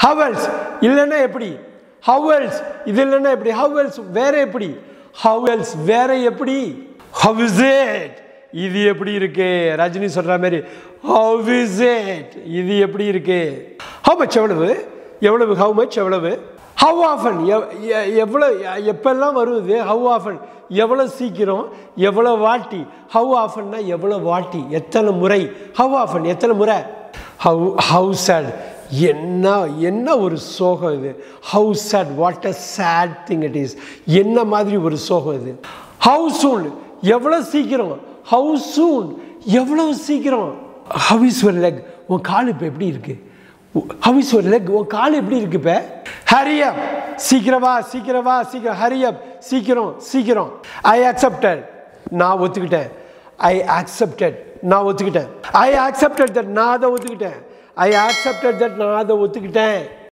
ஹவல்ஸ் இல்லைன்னா எப்படி ஹவல்ஸ் இது இல்லைன்னா எப்படி ஹவல்ஸ் வேற எப்படி ஹவல்ஸ் வேற எப்படி ஹவ் இஸ் இட் இது எப்படி இருக்கு ரஜினி சொல்ற மாதிரி ஹவ் இஸ் இட் இது எப்படி இருக்கு ஹவ் மச் எவ்வளவு எவ்வளவு ஹவ் மச் எவ்வளவு ஹவ் ஆஃபன் எவ்வளோ எப்பெல்லாம் வருது ஹவ் ஆஃபன் எவ்வளோ சீக்கிரம் எவ்வளோ வாட்டி ஹவ் ஆஃபன்னா எவ்வளோ வாட்டி எத்தனை முறை ஹவ் ஆஃபன் எத்தனை முறை ஹவ் ஹவ் சேட் என்ன என்ன ஒரு சோகம் இது how sad what a sad thing it is என்ன மாதிரி ஒரு சோகம் இது ஹவு சூன் எவ்வளோ சீக்கிரம் ஹவு சூன் எவ்வளோ சீக்கிரம் ஹவ் இஸ் ஒரு லெக் உன் கால் இப்போ எப்படி இருக்கு ஹவ் இஸ் ஒரு லெக் உன் கால் எப்படி இருக்கு இப்போ ஹரியப் சீக்கிரமா சீக்கிரமா சீக்கிரம் ஹரியப் சீக்கிரம் சீக்கிரம் ஐ அக்செப்டட் நான் ஒத்துக்கிட்டேன் ஐ அக்செப்டட் நான் ஒத்துக்கிட்டேன் ஐ அக்செப்டட் தட் நான் அதை ஒத்துக்கிட்டேன் ஐ அக்செப்டட் தட் நான் அதை ஒத்துக்கிட்டேன்